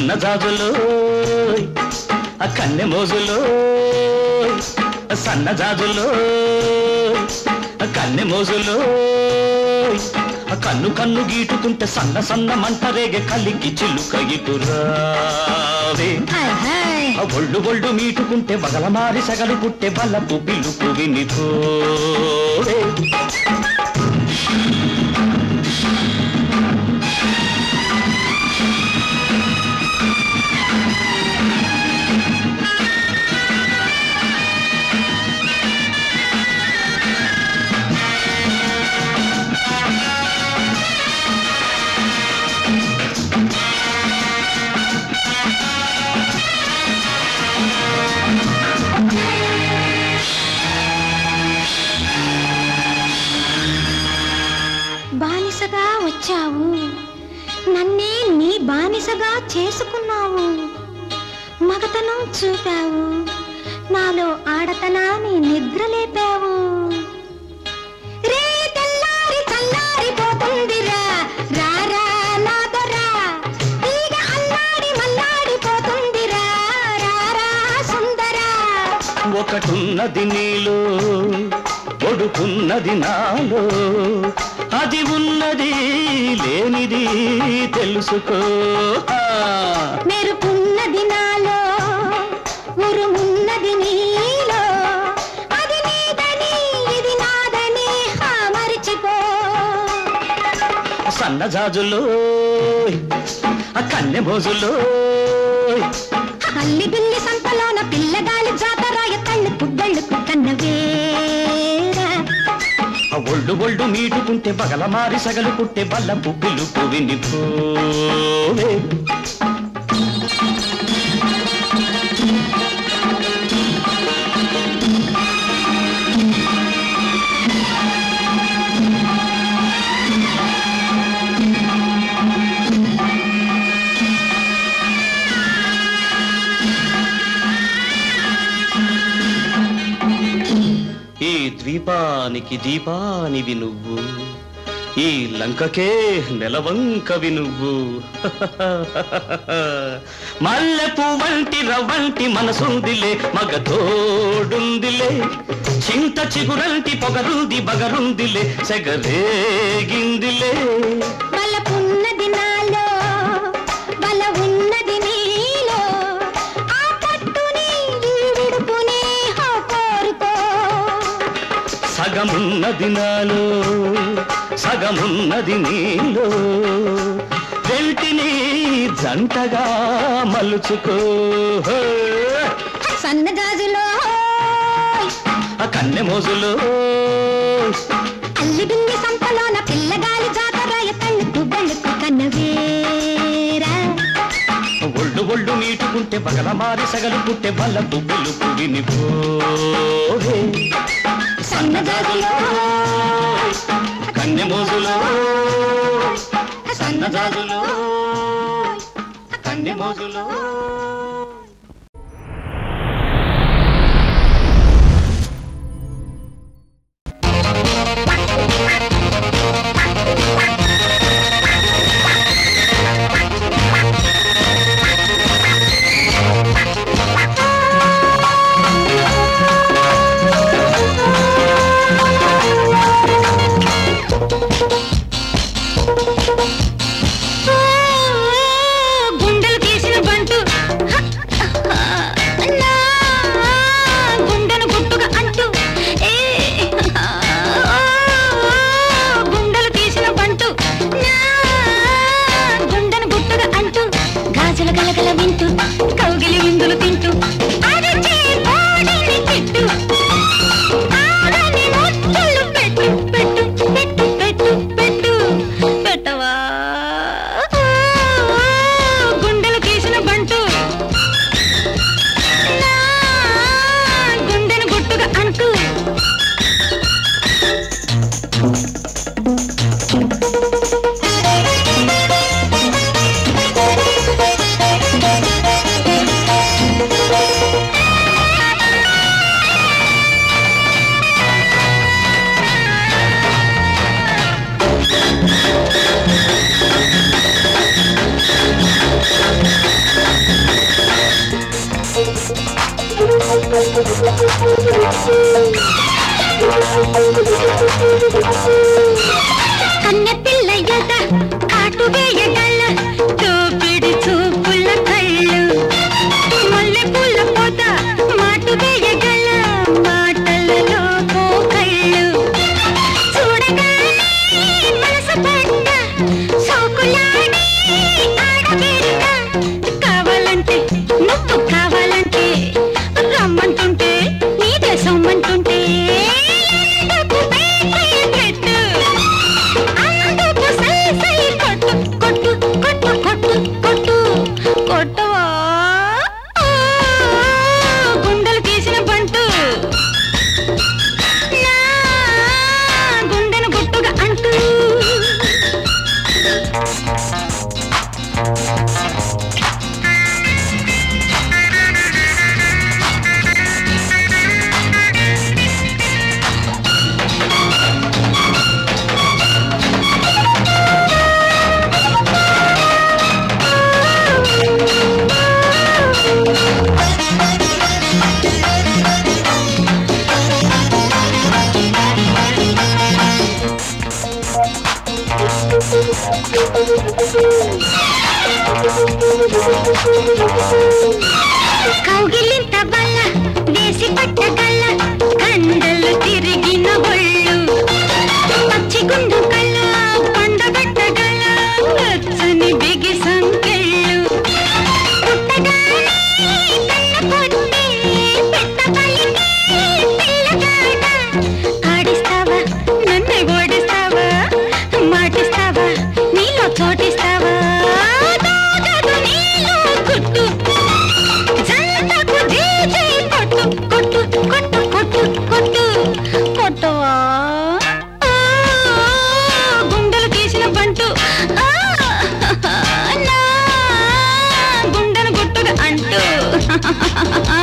సన్నజాజులో ఆ కన్నె మోజులో సన్నజాజులో ఆ కన్నె మోజులో ఆ కన్ను కన్ను గీటుకుంటే సన్న సన్న మంట రేగే కలికి చిలుక ఇటురావే ఆ ఒళ్ళు ఒళ్ళు మీటుకుంటే బగలమారి సగలు పుట్టే బల్లపు పిలుపు వినిపోవే బానిసగా వచ్చావు నన్నే నీ బానిసగా చేసుకున్నావు మగతనం చూపావు నాలో ఆడతనాన్ని నిద్రలేపావు రే తెల్లారి చల్లారిపోతుందిరా రారా నా దొరా ఈగ అల్లాడి మల్లాడిపోతుందిరా రారా సుందరా ఒకటున్నది నీలో ఒడుకున్నది నాలో అది ఉన్నది లేనిది తెలుసుకో ఆ. మెరుపున్నది నాలో ఉరుమున్నది నీలో అది నీదని ఇది నాదని హా మరిచిపో సన్నజాజులో ఆ కన్నె మోజులో అల్లి బిల్లి సంతలోన పిల్లగాలి జాతరాయ తళ్ళుకు బళ్ళుకు కన్నవేరా ఆ ఒళ్ళు ఒళ్ళు మీటుకుంటే బగల మారి సగలు పుట్టే బల్ల పువ్వులు వినిపోవే ఈ ద్వీపానికి దీపానివి నువ్వు ఈ లంకకే నెలవంకవి నువ్వు మల్లెపు వంటి రవ్వంటి మనసుందిలే మగ తోడుందిలే చింత చిగురంటి పొగరుంది బగరుందిలే సెగరేగిందిలే బలపున్నది నాలో బల ఉన్నది నీలో ఆ పట్టుని ఈ విడుపుని హా కోరుకో సగమున్నది నాలో సగమున్నది నీలో వెంటిని జంటగా మలుచుకో సన్నగాజులో ఆ కన్నె మోజులో అల్లి బిల్లి సంతలోన పిల్లగాలి జాతరాయ తళ్ళుకు బళ్ళుకు కన్నవేరా ఒళ్ళు ఒళ్ళు మీటుకుంటే బగల మారి సగలు పుట్టే బల్ల పువ్వులు పువ్వినిపోవే సన్నజాజులో కన్నె మోజులో సన్నజాజులో కన్నె మోజులో గుండెలు తీసిన బంటు కన్నె పిల్ల ఎద కాటు వేయగల చూపిడి చూపుల కళ్ళు మల్లె పూల పొద మాటు వేయగల మాటలలో కళ్ళు చూడగానే మనసు పడ్డ సోకులాడి ఆడబిడ్డ కావాలంటే నువ్వు కావాలంటే రమ్మంటుంటే నీదే సొమ్మంటుంటే ఎందుకు పేపై పెట్టు అందుకు సై సై కొట్టు కొట్టు కొట్టు కొట్టు కొట్టు కొట్టవా ఆ, గుండెలు తీసిన బంటు నా గుండెను గుట్టుగా అంటూ కౌగిలింత బల్ల వేసి పట్టగల్ల కండలు తిరిగిన ఒళ్ళు పచ్చి గుండు కళ్ళ పండబెట్టగల నచ్చని బిగి సంకెళ్ళు పుట్టగానే కన్న పొట్టే పెట్ట పలికే పిల్లగాడ ఆడిస్తావా నన్ను ఓడిస్తావా మాటిస్తావా నీలో చోటిస్తావా దాగదు నీలో గుట్టు జంటకు జీజీ కొట్టు కొట్టు కొట్టు కొట్టు కొట్టు కొట్టవా ఆ, గుండెలు తీసిన బంటు ఆ, నా గుండెను గుట్టుగా అంటూ ఆ,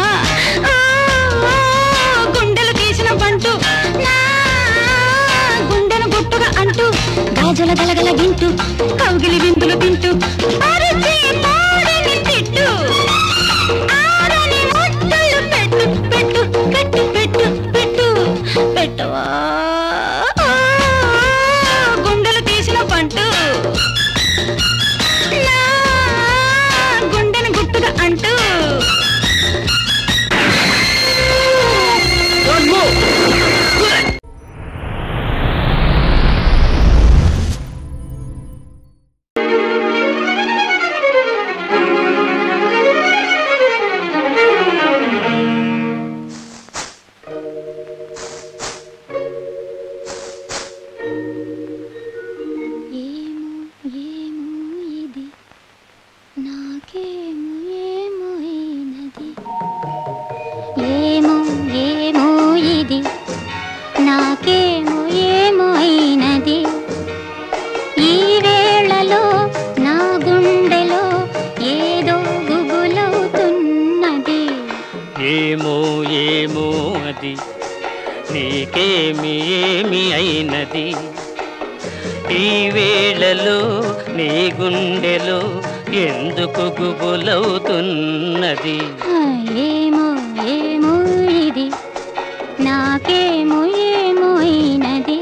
గుండెలు తీసిన బంటు నా గుండెను గుట్టుగా అంటూ గాజుల గలగల వింటూ కౌగిలి విందులు తింటూ అరిచి పాడిని తిట్టు ఆరని ముద్దలు పెట్టు పెట్టు పెట్టు పెట్టు పెట్టు పెట్టవా ఆ, గుండెలు తీసిన పంటు నా గుండెను గుట్టుగా అంటూ ఏమో ఏమో ఇది నాకేమో ఏమో అయినది ఏమో ఏమో ఇది నాకేమో ఏమో అయినది ఈ వేళలో నా గుండెలో ఏదో గుబులవుతున్నది ఏమో ఏమో అది నీకేమి ఏమి అయినది ఈ వేళలో నీ గుండెలో ఎందుకు గుబులవుతున్నది ఆ, ఏమో ఏమో ఇది నాకేమో ఏమో అయినది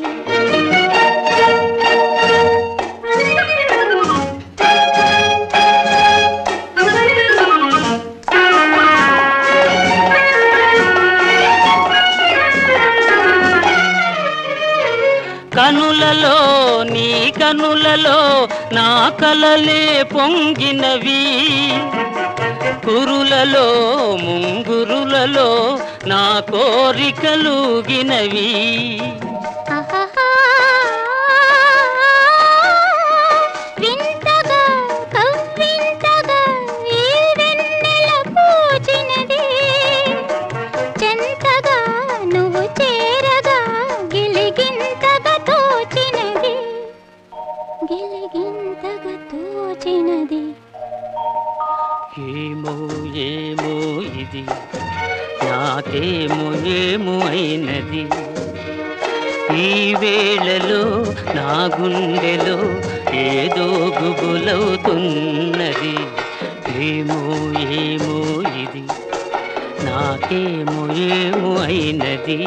కనులలో నీ కనులలో నా కలలే పొంగినవి కురులలో ముంగురులలో నా కోరికలుగినవి ఆహాహా. వింతగా కవ్వింతగా ఈ వెన్నెల పూచినది చెంతగా నువ్వు చేరగా గిలిగింతగా తోచినది గిలిగింతగా తోచినది ఏమో ఏమో ఇది నాకేమో ఏమో అయినది ఈ వేళలో నా గుండెలో ఏదో గుబులవుతున్నది ఏమో ఏమో ఇది నాకేమో ఏమో అయినది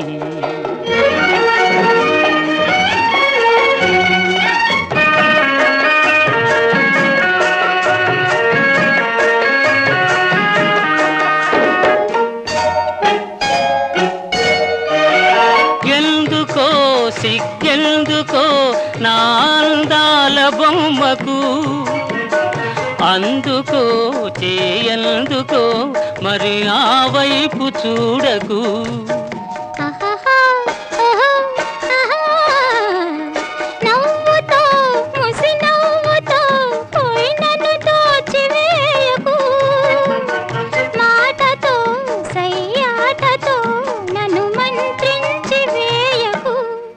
ఎందుకో సిగ్గెందుకో నా అందాల బొమ్మకు అందుకో చేయందుకో మరి ఆ వైపు చూడకు ఆహాహా, ఆహా, ఆహా. నవ్వుతో, ముసి నవ్వుతో పోయి నన్ను దోచివేయకు. మాటతో, సయ్యాటతో నన్ను మంత్రించి వేయకు.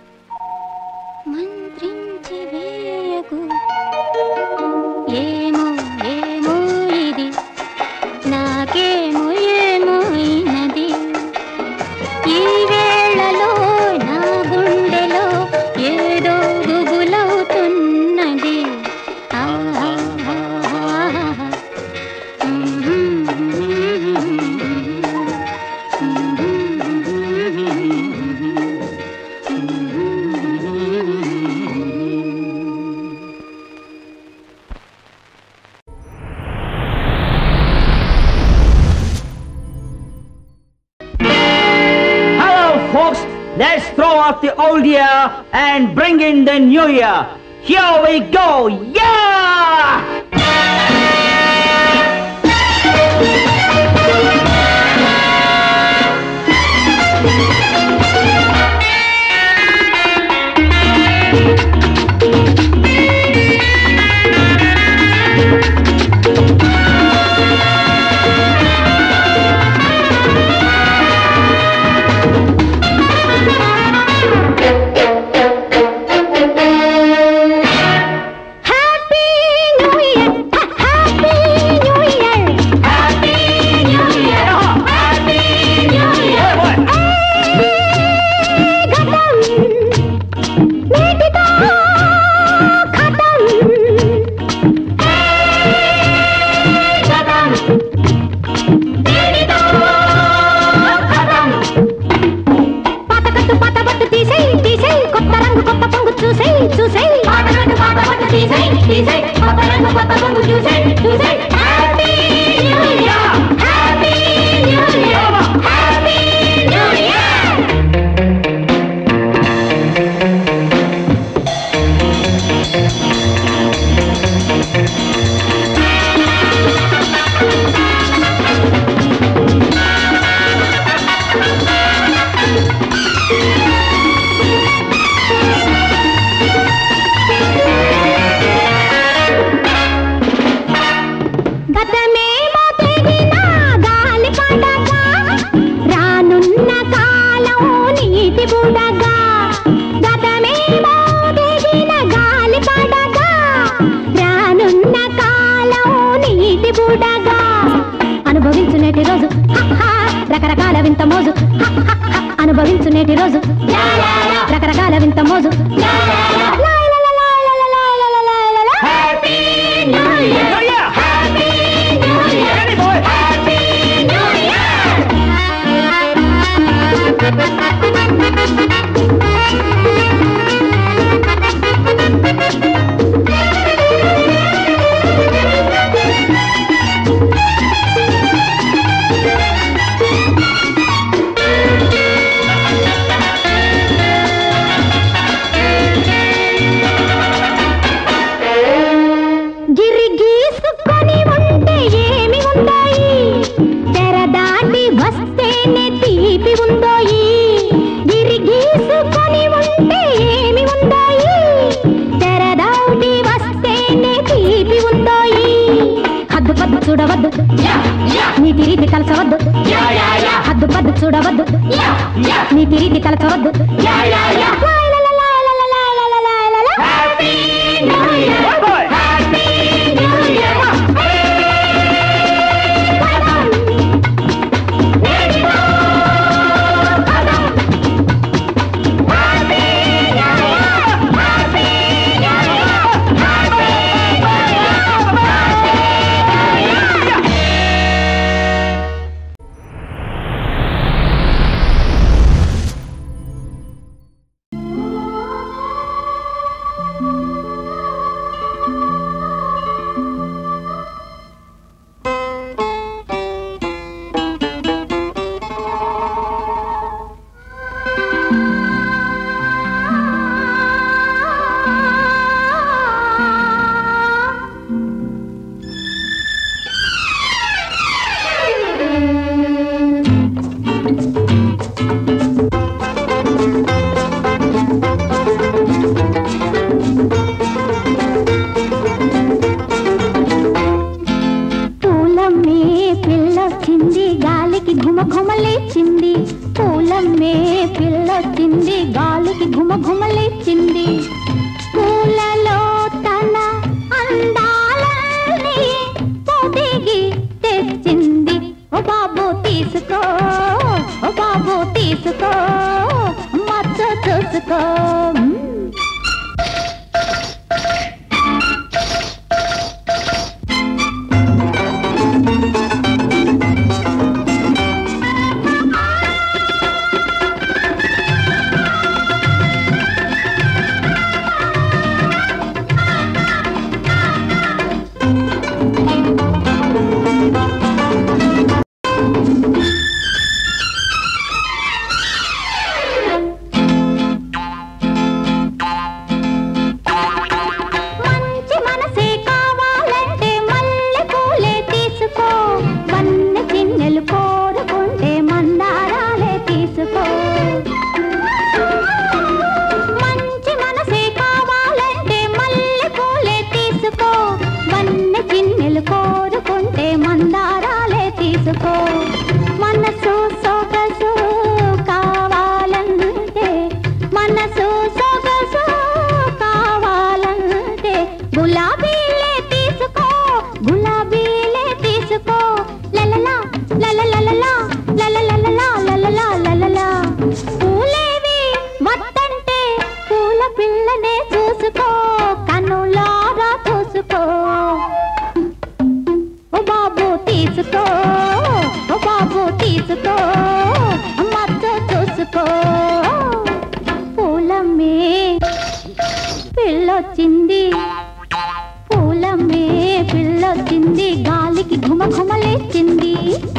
మంత్రించి వేయకు. ఏమో ఏమో ఇది నాకేమో ఏమో అయినది ఈ వేళలో నా గుండెలో ఏదో గుబులవుతున్నది ఆహాహాహా. Hello, folks. Let's throw off the old year and bring in the new year. Here we go. Yeah! Happy new year happy new year happy new year happy new year గతం నీటితో ఖతం గతం నీటితో ఖతం పాతకట్టు పాత బట్టు తీసేయ్ తీసేయ్ కొత్త రంగు కొత్త పొంగు చూసేయ్ చూసేయ్ పాతకట్టు పాత బట్టు తీసేయ్ తీసేయ్ కొత్త రంగు కొత్త పొంగు చూసేయ్ చూసేయ్ happy new year happy new year happy new year గతమేమో తెగిన గాలి పడగా రానున్న కాలం నీటి బుడగా గతమేమో తెగిన గాలి పడగా రానున్న కాలం నీటి బుడగా అనుభవించు నేటి రోజు హ, హ, రకరకాల వింత మోజు హ, హ, హ, అనుభవించు నేటి రోజు రకరకాల వింత మోజు happy new year New Year! Happy new year Ready, boy? Happy new year గిరి గీసుకొని ఉంటే ఏమి ఉందోయి తెర దాటి వస్తేనే తీపి ఉందోయి గిరి గీసుకొని ఉంటే ఏమి ఉందోయి తెర దాటి వస్తేనే తీపి ఉందోయి హద్దు పద్దు చూడవద్దు నీతి రీతి కలసవద్దు హద్దు పద్దు చూడవద్దు నీతి రీతి కలసవద్దు happy new year Boy, boy. Happy new year పూలమ్మే పిల్లొచ్చింది గాలికి ఘుమ ఘుమలేచింది పూలమ్మే పిల్లొచ్చింది గాలికి ఘుమ ఘుమలేచింది పూలలో తన అందాలని పొదిగి తెచ్చింది ఓ బాబు తీసుకో ఓ బాబు తీసుకో మచ్చ చూసుకో మ్మ్. మంచి మనసే కావాలంటే మల్లె పూలే తీసుకో వన్నె చిన్నెలు కోరుకుంటే మందారాలే తీసుకో మంచి మనసే కావాలంటే మల్లె పూలే తీసుకో వన్నె చిన్నెలు కోరుకుంటే మందారాలే తీసుకో మనసు సొగసు కావాలంటే మనసు సొగసు కావాలంటే గులాబీలే తీసుకో గులాబీలే తీసుకో లలలా లలలలలా లలలలలా లలలా లలలా పూలేవి వద్దంటే పూల పిల్లనే చూసుకో కనులారా చూసుకో ఓ బాబు తీసుకో ఓ బాబు తీసుకో మచ్చ చూసుకో పూలమ్మే పిల్లొచ్చింది పూలమ్మే పిల్లొచ్చింది గాలికి ఘుమ ఘుమలేచింది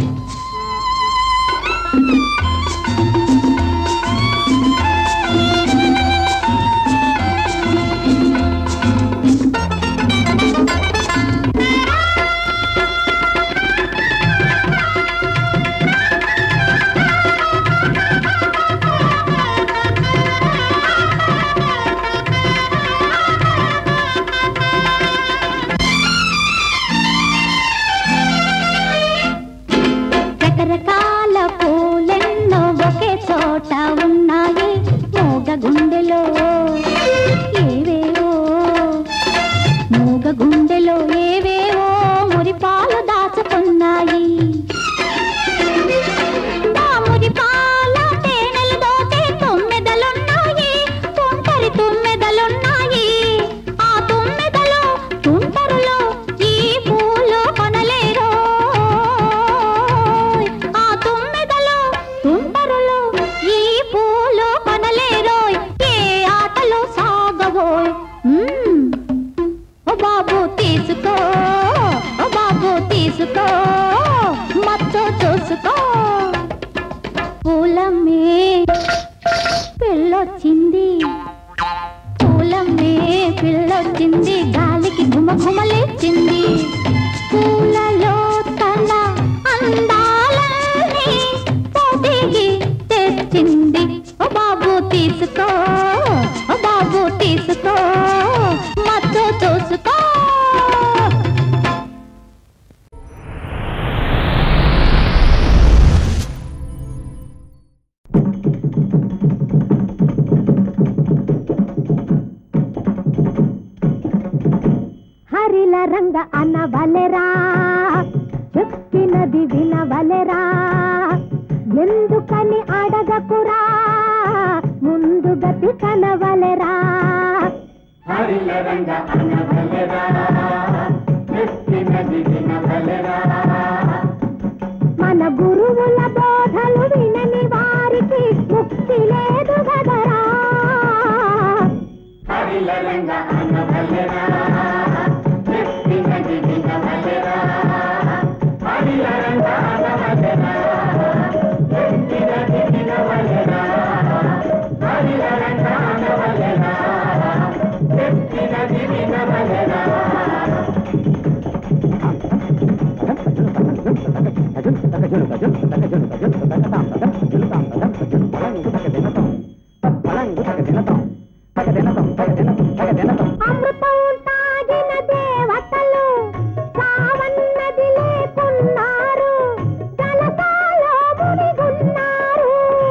రకరకాల పూలెన్నో ఒకే చోట ఉన్నాయి మూగ గుండెలో ఏవేవో మూగ గుండెలో ఏవేవో మురిపాలు దాచుకున్నాయి ఆ మురిపాల తేనెలు దోచే తుమ్మెదలున్నాయి తుంటరి తుమ్మెదలున్నాయి ఆ తుమ్మెదలో తుంటరులో ఈ పూలు కొనలేరో ఆ తుమ్మెదలో తుంటరులో ఈ పూలు కొనలేరోయ్ ఏ ఆటలు సాగవోయ్ మ్మ్. ఓ బాబు తీసుకో ఓ బాబు తీసుకో మత్తు చూసుకో పూలమ్మే పిల్లొచ్చింది పూలమ్మే పిల్లొచ్చింది గాలికి ఘుమ ఘుమలేచింది పూలలో తన అందాలని పొదిగి తెచ్చింది ఓ బాబు తీసుకో ఓ బాబు తీసుకో మత్తు చూసుకో హరిల రంగ అనవలెరా చెప్పినది వినవలెరా ఎందుకని అడగకురా ముందు గతి కనవలెరా మన గురువుల బోధలు వినని వారికి ముక్తి లేదు గదరా అమృతం తాగిన దేవతలు సావన్నది లేకున్నారు జలసాలో మునిగున్నారు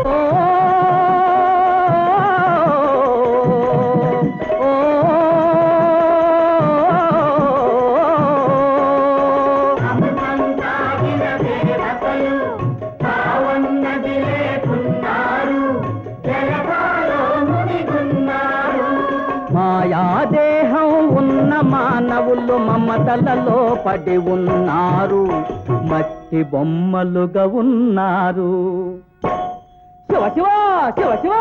మాయా దేహం ఉన్న మానవులు మమతలలో పడి ఉన్నారు మట్టి బొమ్మలుగా ఉన్నారు శివ శివ శివ శివ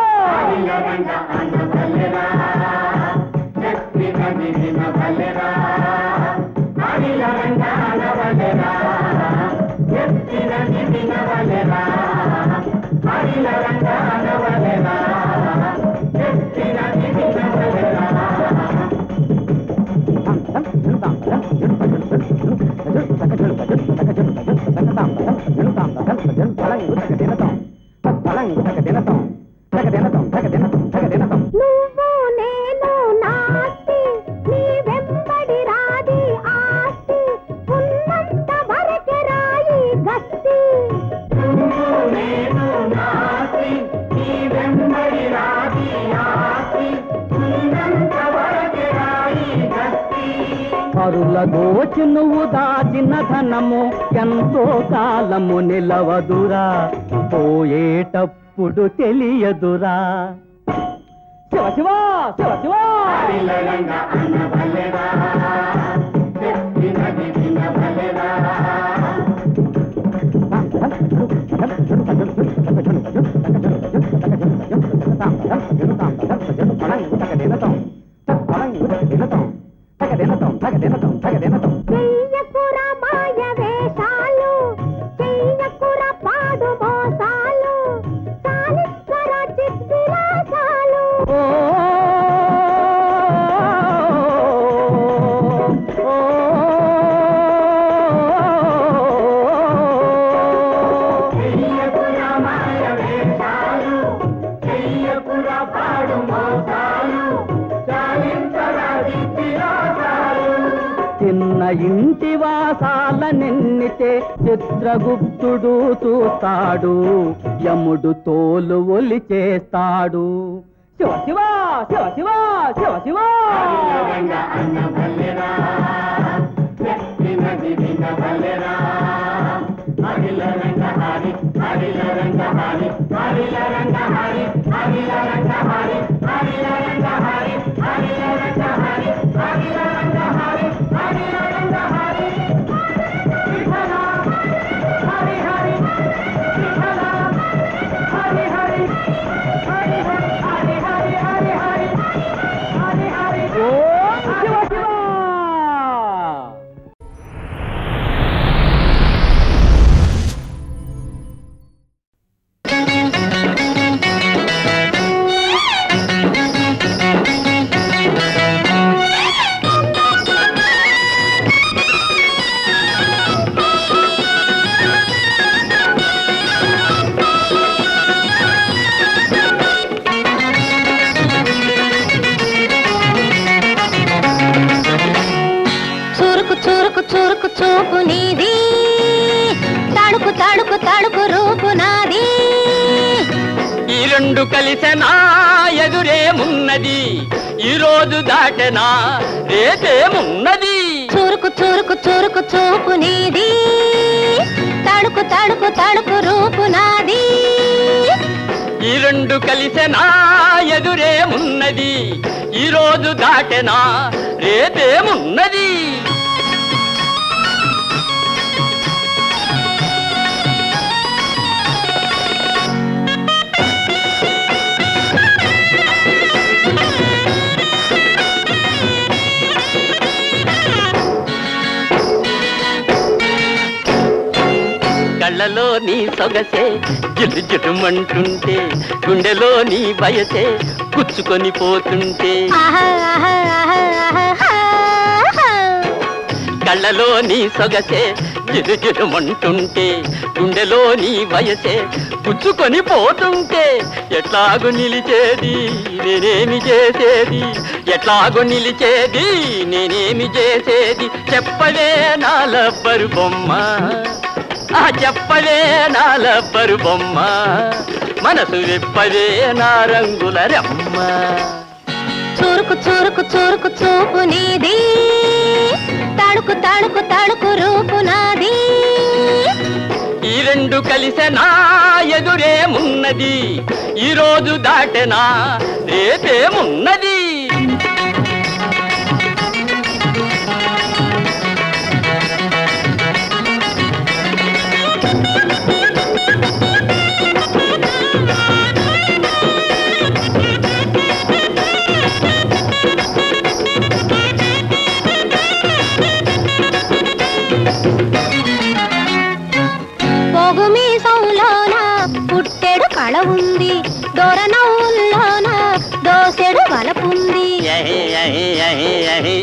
నువ్వు నేను నాస్తి నీ వెంబడి రాది ఆస్తి ఉన్నంత వరకే రాయి గస్తి పరుల దోచి నువ్వు దాచిన ధనము ఎంతో కాలము నిలవదురా పోయేటప్పుడు తెలియదురా శివ శివ శివ శివ చెయ్యకుర మాయ వేషాలు చెయ్యకుర పాడు మోసాలు చాలించర చిత్విలాసాలు చిన్న ఇంటి వాసాల నిన్నితే చిత్రగుప్తుడు చూస్తాడు యముడు తోలు ఒలి చేస్తాడు శివ శివ శివ శివ శివ శివ ఓం శివ శివ చురుకు చురుకు చురుకు చూపు నీది తడుకు తడుకు తడుకు రూపు నాది ఈ రెండు కలిసెనా ఎదురేమున్నది ఈ రోజు దాటెనా రేపేమున్నది చురుకు చురుకు చురుకు చూపు నీది తడుకు తడుకు తడుకు రూపు నాది ఈ రెండు కలిసెనా ఎదురేమున్నది ఈ రోజు దాటెనా రేపేమున్నది కళ్ళలో నీ సొగసే జిలు జిలుమంటుంటే గుండెలో నీ వయసే గుచ్చుకొని పోతుంటే ఆహా, ఆహా, ఆహా, ఆహా, ఆహా. కళ్ళలో నీ సొగసే జిలు జిలుమంటుంటే గుండెలో నీ వయసే పుచ్చుకొని పోతుంటే ఎట్లాగు నిలిచేది నేనేమి చేసేది ఎట్లాగు నిలిచేది నేనేమి చేసేది చెప్పలే నా లబ్బరు బొమ్మ ఆ చెప్పలే నా లబ్బరు బొమ్మ మనసు విప్పవే నా రంగుల రమ్మ చురుకు చురుకు చురుకు చూపు నీది తడుకు తడుకు తడుకు రూపు నాది ఈ రెండు కలిసే నా ఎదురేమున్నది ఈ రోజు దాటెనా రేపేమున్నది పొగు మీసంలోన పుట్టెడు కళ ఉంది దొర నవ్వుల్లోన దోసెడు వలపుంది యహి, యహి, యహి, యహి.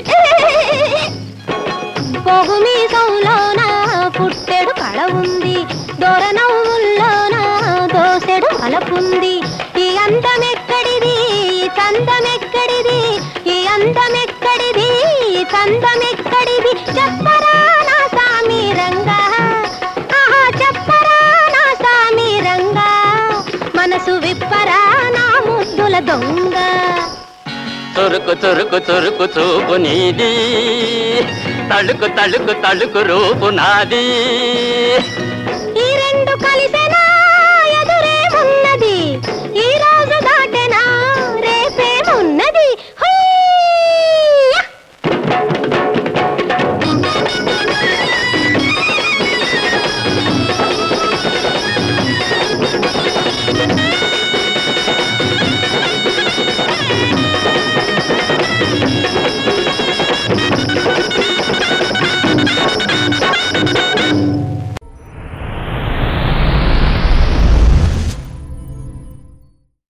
పొగు మీసంలోన పుట్టెడు కళ ఉంది దొర నవ్వుల్లోన దోసెడు వలపుంది ఈ అందమెక్కడిది ఈ చందమెక్కడిది ఈ అందమెక్కడిది ఈ చందమెక్కడిది చెప్పరా నా సామి రంగా ఆహా చెప్పరా నా సామి రంగా మనసు విప్పరా నా ముద్దుల దొంగ చురుకు చురుకు చురుకు చూపు నీది తళుకు తళుకు తళుకు రూపు నాది